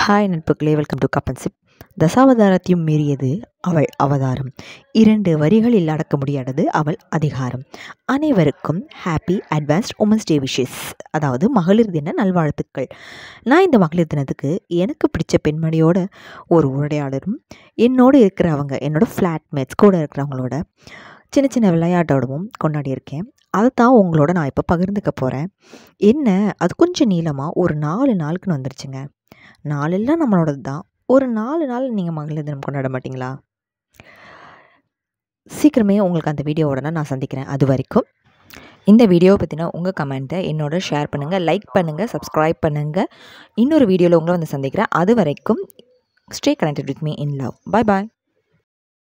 hi நட்புகளே welcome to கப்பன்சிப் தசாவதாரத்தையும் மீறியது அவள் அவதாரம் இரண்டு வரிகளில் அடக்க முடியாதது அவள் அதிகாரம் அனைவருக்கும் happy advanced women's day wishes அதாவது மகளிர் தின நல்வாழ்த்துக்கள் நான் இந்த மகளிர் தினத்துக்கு எனக்கு பிடிச்ச பெண்மணியோட ஒரு உரையாடலும் என்னோடு இருக்கிறவங்க என்னோட ஃப்ளாட்மேட்ஸ் கூட இருக்கிறவங்களோட சின்ன சின்ன விளையாட்டோடவும் கொண்டாடியிருக்கேன் அதை தான் உங்களோட நான் இப்போ பகிர்ந்துக்க போகிறேன் என்ன அது கொஞ்சம் நீளமாக ஒரு நாலு நாளுக்குன்னு வந்துருச்சுங்க நாளெல்லாம் நம்மளோடது தான் ஒரு நாலு நாள் நீங்கள் மகளிர் தினம் கொண்டாட மாட்டிங்களா சீக்கிரமே உங்களுக்கு அந்த வீடியோவோட நான் சந்திக்கிறேன் அது வரைக்கும் இந்த வீடியோவை பற்றின உங்கள் கமெண்ட்டை என்னோட ஷேர் பண்ணுங்கள் லைக் பண்ணுங்கள் சப்ஸ்கிரைப் பண்ணுங்கள் இன்னொரு வீடியோவில் உங்களை வந்து சந்திக்கிறேன் அது வரைக்கும் stay connected with me in love bye bye